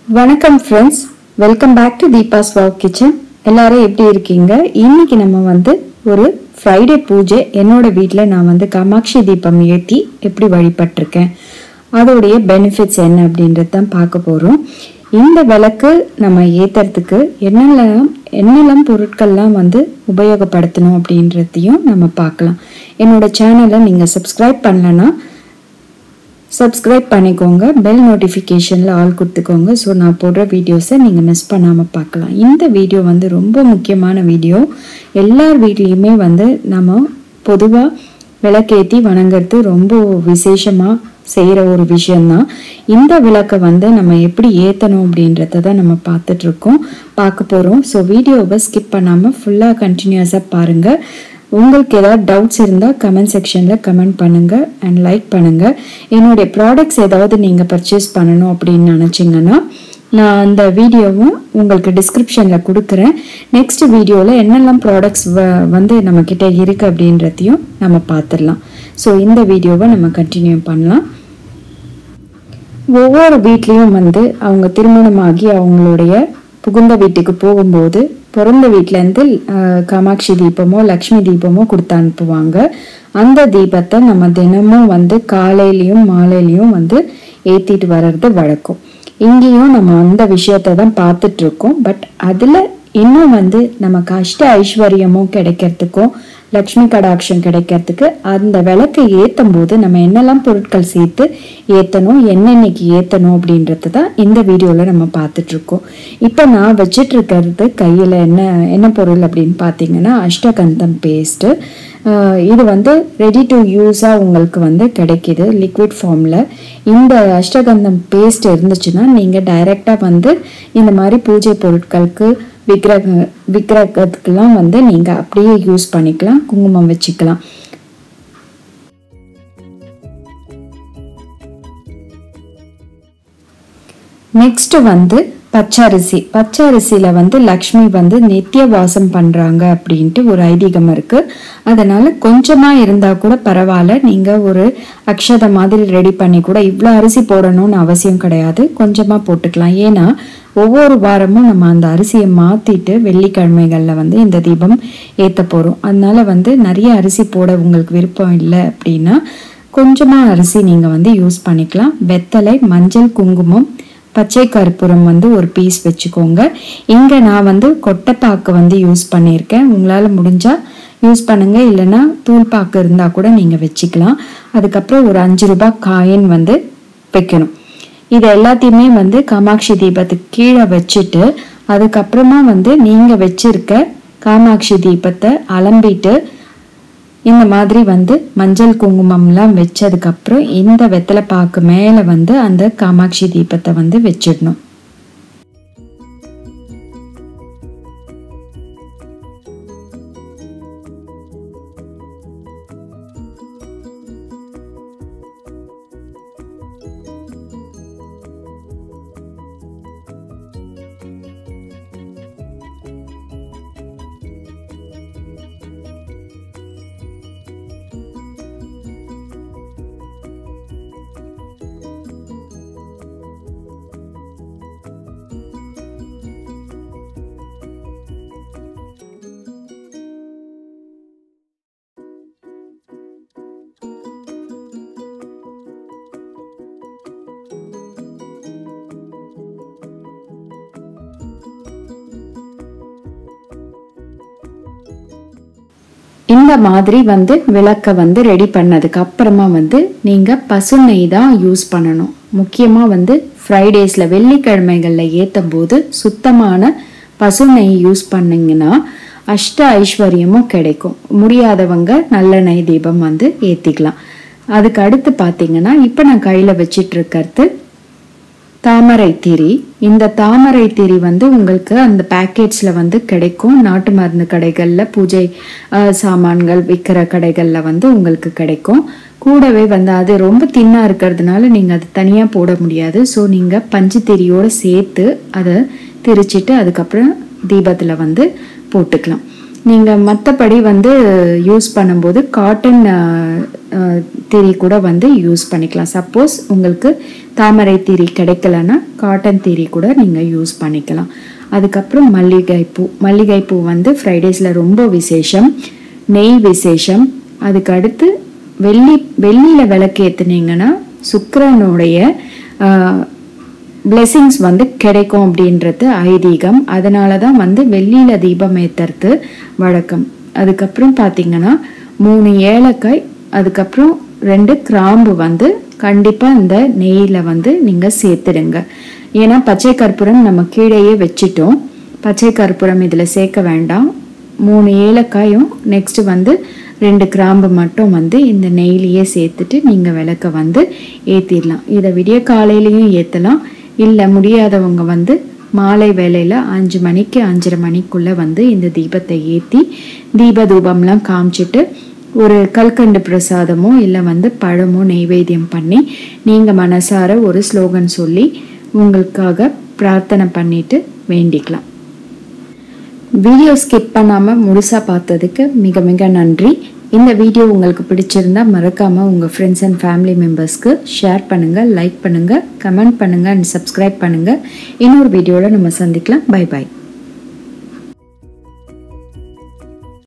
வணக்கம் friends welcome back to Deepa's wow kitchen எல்லாரும் எப்படி இருக்கீங்க இன்னைக்கு நம்ம வந்து ஒரு ஃப்ரைடே பூஜை என்னோட வீட்டில் நான் வந்து காமாட்சி தீபம் ஏற்றி எப்படி வழிபட்டிருக்கேன் அதோடைய பெனிஃபிட்ஸ் என்ன அப்படின்றது தான் பார்க்க போகிறோம் இந்த விளக்கு நம்ம ஏற்றுறதுக்கு என்னெல்லாம் என்னெல்லாம் பொருட்கள்லாம் வந்து உபயோகப்படுத்தணும் அப்படின்றதையும் நம்ம பார்க்கலாம் என்னோட சேனலை நீங்கள் சப்ஸ்கிரைப் பண்ணலன்னா சப்ஸ்கிரைப் பண்ணிக்கோங்க பெல் நோட்டிஃபிகேஷனில் ஆல் கொடுத்துக்கோங்க ஸோ நான் போடுற வீடியோஸை நீங்கள் மிஸ் பண்ணாமல் பார்க்கலாம் இந்த வீடியோ வந்து ரொம்ப முக்கியமான வீடியோ எல்லார் வீட்லேயுமே வந்து நம்ம பொதுவாக விளக்கேற்றி வணங்குறது ரொம்ப விசேஷமாக செய்கிற ஒரு விஷயந்தான் இந்த விளக்கை வந்து நம்ம எப்படி ஏற்றணும் அப்படின்றத தான் நம்ம பார்த்துட்ருக்கோம் பார்க்க போகிறோம் ஸோ வீடியோவை ஸ்கிப் பண்ணாமல் ஃபுல்லாக கண்டினியூஸாக பாருங்கள் உங்களுக்கு ஏதாவது டவுட்ஸ் இருந்தால் கமெண்ட் செக்ஷனில் கமெண்ட் பண்ணுங்கள் அண்ட் லைக் பண்ணுங்கள் என்னுடைய ப்ராடக்ட்ஸ் ஏதாவது நீங்கள் பர்ச்சேஸ் பண்ணணும் அப்படின்னு நினச்சிங்கன்னா நான் அந்த வீடியோவும் உங்களுக்கு டிஸ்கிரிப்ஷனில் கொடுக்குறேன் நெக்ஸ்ட் வீடியோவில் என்னெல்லாம் ப்ராடக்ட்ஸ் வ வந்து நம்மக்கிட்ட இருக்குது அப்படின்றதையும் நம்ம பார்த்துடலாம் ஸோ இந்த வீடியோவை நம்ம கண்டினியூ பண்ணலாம் ஒவ்வொரு வீட்லேயும் வந்து அவங்க திருமணமாகி அவங்களுடைய புகுந்த வீட்டுக்கு போகும்போது பிறந்த வீட்டிலேருந்து காமாட்சி தீபமோ லக்ஷ்மி தீபமோ கொடுத்து அனுப்புவாங்க அந்த தீபத்தை நம்ம தினமும் வந்து காலையிலையும் மாலையிலையும் வந்து ஏற்றிட்டு வர்றது வழக்கம் இங்கேயும் நம்ம அந்த விஷயத்தை தான் பார்த்துட்டு இருக்கோம் பட் அதில் இன்னும் வந்து நமக்கு அஷ்ட ஐஸ்வர்யமும் கிடைக்கிறதுக்கும் லக்ஷ்மி கடாட்சம் கிடைக்கிறதுக்கு அந்த விளக்கை ஏற்றும் போது நம்ம என்னெல்லாம் பொருட்கள் சேர்த்து ஏற்றணும் என்னென்னைக்கு ஏற்றணும் அப்படின்றது தான் இந்த வீடியோவில் நம்ம பார்த்துட்ருக்கோம் இப்போ நான் வச்சிட்டு இருக்கிறது கையில் என்ன என்ன பொருள் அப்படின்னு பார்த்தீங்கன்னா அஷ்டகந்தம் பேஸ்ட்டு இது வந்து ரெடி டு யூஸாக உங்களுக்கு வந்து கிடைக்கிது லிக்விட் ஃபார்மில் இந்த அஷ்டகந்தம் பேஸ்ட் இருந்துச்சுன்னா நீங்கள் டைரெக்டாக வந்து இந்த மாதிரி பூஜை பொருட்களுக்கு விக்கிரக விக்கிரகத்துக்கெல்லாம் வந்து நீங்கள் அப்படியே யூஸ் பண்ணிக்கலாம் குங்குமம் வச்சுக்கலாம் நெக்ஸ்ட் வந்து பச்சரிசி பச்சரிசியில் வந்து லக்ஷ்மி வந்து நித்திய வாசம் பண்ணுறாங்க அப்படின்ட்டு ஒரு ஐதீகம் இருக்குது அதனால் கொஞ்சமாக இருந்தால் கூட பரவாயில்ல நீங்கள் ஒரு அக்ஷதை மாதிரி ரெடி பண்ணி கூட இவ்வளோ அரிசி போடணும்னு அவசியம் கிடையாது கொஞ்சமாக போட்டுக்கலாம் ஏன்னா ஒவ்வொரு வாரமும் நம்ம அந்த அரிசியை மாற்றிட்டு வெள்ளிக்கிழமைகளில் வந்து இந்த தீபம் ஏற்ற போகிறோம் அதனால வந்து நிறைய அரிசி போட உங்களுக்கு விருப்பம் இல்லை அப்படின்னா கொஞ்சமாக அரிசி நீங்கள் வந்து யூஸ் பண்ணிக்கலாம் வெத்தலை மஞ்சள் குங்குமம் பச்சை கற்பூரம் வந்து ஒரு பீஸ் வச்சுக்கோங்க இங்கே நான் வந்து கொட்டைப்பாக்கு வந்து யூஸ் பண்ணியிருக்கேன் உங்களால் முடிஞ்சால் யூஸ் பண்ணுங்கள் இல்லைன்னா தூள்பாக்கு இருந்தால் கூட நீங்கள் வச்சுக்கலாம் அதுக்கப்புறம் ஒரு அஞ்சு ரூபாய் காயின் வந்து வைக்கணும் இது எல்லாத்தையுமே வந்து காமாட்சி தீபத்துக்கு கீழே வச்சுட்டு அதுக்கப்புறமா வந்து நீங்கள் வச்சிருக்க காமாட்சி தீபத்தை அலம்பிட்டு இந்த மாதிரி வந்து மஞ்சள் குங்குமம்லாம் வச்சதுக்கப்புறம் இந்த வெத்தலை பாக்கு மேலே வந்து அந்த காமாட்சி தீபத்தை வந்து வச்சிடணும் இந்த மாதிரி வந்து விளக்கை வந்து ரெடி பண்ணதுக்கு அப்புறமா வந்து நீங்கள் பசு நெய் தான் யூஸ் பண்ணணும் முக்கியமாக வந்து ஃப்ரைடேஸில் வெள்ளிக்கிழமைகளில் ஏற்றும் போது சுத்தமான பசு நெய் யூஸ் பண்ணிங்கன்னா அஷ்ட ஐஸ்வர்யமும் கிடைக்கும் முடியாதவங்க நல்ல நெய் தீபம் வந்து ஏற்றிக்கலாம் அதுக்கு அடுத்து பார்த்தீங்கன்னா இப்போ நான் கையில் வச்சிட்டு இருக்கிறது தாமரை திரி இந்த தாமரை திரி வந்து உங்களுக்கு அந்த பேக்கெட்ஸில் வந்து கிடைக்கும் நாட்டு மருந்து கடைகளில் பூஜை சாமான்கள் விற்கிற கடைகளில் வந்து உங்களுக்கு கிடைக்கும் கூடவே வந்து அது ரொம்ப தின்னாக இருக்கிறதுனால நீங்கள் அது தனியாக போட முடியாது ஸோ நீங்கள் பஞ்சு திரியோடு சேர்த்து அதை திரிச்சிட்டு அதுக்கப்புறம் தீபத்தில் வந்து போட்டுக்கலாம் நீங்கள் மற்றபடி வந்து யூஸ் பண்ணும்போது காட்டன் திரி கூட வந்து யூஸ் பண்ணிக்கலாம் சப்போஸ் உங்களுக்கு தாமரை திரி கிடைக்கலன்னா காட்டன் திரி கூட நீங்கள் யூஸ் பண்ணிக்கலாம் அதுக்கப்புறம் மல்லிகைப்பூ மல்லிகைப்பூ வந்து ஃப்ரைடேஸில் ரொம்ப விசேஷம் நெய் விசேஷம் அதுக்கு அடுத்து வெள்ளி வெள்ளியில் விளக்கு ஏற்றுனீங்கன்னா சுக்கிரனுடைய பிளெஸிங்ஸ் வந்து கிடைக்கும் அப்படின்றது ஐதீகம் அதனால தான் வந்து வெள்ளியில் தீபம் ஏற்றுறது வழக்கம் அதுக்கப்புறம் பார்த்தீங்கன்னா மூணு ஏலக்காய் அதுக்கப்புறம் ரெண்டு கிராம்பு வந்து கண்டிப்பாக இந்த நெய்யில் வந்து நீங்கள் சேர்த்துடுங்க ஏன்னா பச்சை கற்பூரம் நம்ம கீழேயே வச்சிட்டோம் பச்சை கற்பூரம் இதில் சேர்க்க வேண்டாம் மூணு ஏலக்காயும் நெக்ஸ்ட் வந்து ரெண்டு கிராம்பு மட்டும் வந்து இந்த நெய்லியே சேர்த்துட்டு நீங்கள் விளக்க வந்து ஏற்றிடலாம் இதை விடிய காலையிலையும் ஏற்றலாம் இல்லை முடியாதவங்க வந்து மாலை வேலையில் அஞ்சு மணிக்கு அஞ்சரை மணிக்குள்ளே வந்து இந்த தீபத்தை ஏற்றி தீப தூபம்லாம் காமிச்சிட்டு ஒரு கல்கண்டு பிரசாதமோ இல்லை வந்து பழமோ நெய்வேத்தியம் பண்ணி நீங்கள் மனசார ஒரு ஸ்லோகன் சொல்லி உங்களுக்காக பிரார்த்தனை பண்ணிட்டு வேண்டிக்கலாம் வீடியோ ஸ்கிப் பண்ணாமல் முழுசாக பார்த்ததுக்கு மிக மிக நன்றி இந்த வீடியோ உங்களுக்கு பிடிச்சிருந்தா மறக்காமல் உங்கள் ஃப்ரெண்ட்ஸ் அண்ட் ஃபேமிலி மெம்பர்ஸ்க்கு ஷேர் பண்ணுங்கள் லைக் பண்ணுங்கள் கமெண்ட் பண்ணுங்கள் அண்ட் சப்ஸ்கிரைப் பண்ணுங்கள் இன்னொரு வீடியோவில் நம்ம சந்திக்கலாம் பை பாய்